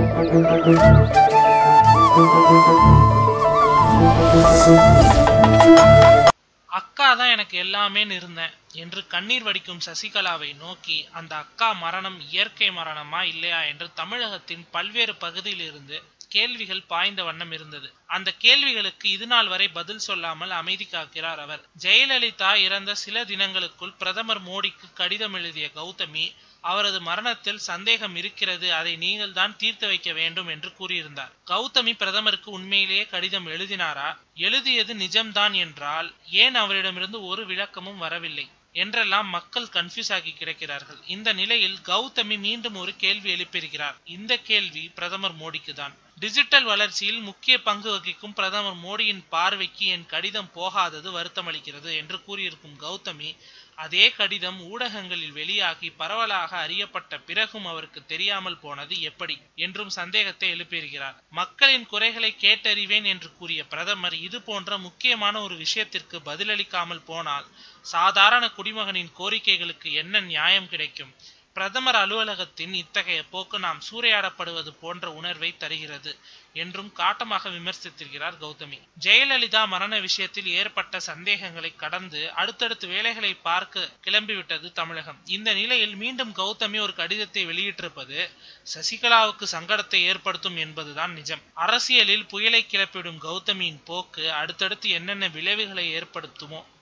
அக்கா தான் எனக்கு எல்லாமேன்னு இருந்தேன் என்று கண்ணீர் வடிக்கும் சசிகலாவை நோக்கி அந்த அக்கா மரணம் இயற்கை மரணமா இல்லையா என்று தமிழகத்தின் பல்வேறு பகுதியிலிருந்து கேள்விகள் பாய்ந்த வண்ணம் இருந்தது அந்த கேள்விகளுக்கு இதுநாள் வரை பதில் சொல்லாமல் அமைதி காக்கிறார் அவர் ஜெயலலிதா இறந்த சில தினங்களுக்குள் பிரதமர் மோடிக்கு கடிதம் எழுதிய கௌதமி அவரது மரணத்தில் சந்தேகம் இருக்கிறது அதை நீங்கள் தான் தீர்த்து வைக்க வேண்டும் என்று கூறியிருந்தார் கௌதமி பிரதமருக்கு உண்மையிலேயே கடிதம் எழுதினாரா எழுதியது நிஜம்தான் என்றால் ஏன் அவரிடமிருந்து ஒரு விளக்கமும் வரவில்லை என்றெல்லாம் மக்கள் கன்ஃபியூஸ் ஆகி கிடக்கிறார்கள் இந்த நிலையில் கௌதமி மீண்டும் ஒரு கேள்வி எழுப்பியிருக்கிறார் இந்த கேள்வி பிரதமர் மோடிக்கு தான் டிஜிட்டல் வளர்ச்சியில் முக்கிய பங்கு வகிக்கும் பிரதமர் மோடியின் பார்வைக்கு என் கடிதம் போகாதது வருத்தமளிக்கிறது என்று கூறியிருக்கும் கௌதமி அதே கடிதம் ஊடகங்களில் வெளியாகி பரவலாக அறியப்பட்ட பிறகும் அவருக்கு தெரியாமல் போனது எப்படி என்றும் சந்தேகத்தை எழுப்பியிருக்கிறார் மக்களின் குறைகளை கேட்டறிவேன் என்று கூறிய பிரதமர் இது போன்ற முக்கியமான ஒரு விஷயத்திற்கு பதிலளிக்காமல் போனால் சாதாரண குடிமகனின் கோரிக்கைகளுக்கு என்ன நியாயம் கிடைக்கும் பிரதமர் அலுவலகத்தின் இத்தகைய போக்கு நாம் சூறையாடப்படுவது போன்ற உணர்வை தருகிறது என்றும் காட்டமாக விமர்சித்திருக்கிறார் கௌதமி ஜெயலலிதா மரண விஷயத்தில் ஏற்பட்ட சந்தேகங்களை கடந்து அடுத்தடுத்து வேலைகளை பார்க்க கிளம்பிவிட்டது தமிழகம் இந்த நிலையில் மீண்டும் கௌதமி ஒரு கடிதத்தை வெளியிட்டிருப்பது சசிகலாவுக்கு சங்கடத்தை ஏற்படுத்தும் என்பதுதான் நிஜம் அரசியலில் புயலை கிளப்பிடும் கௌதமியின் போக்கு அடுத்தடுத்து என்னென்ன விளைவுகளை ஏற்படுத்துமோ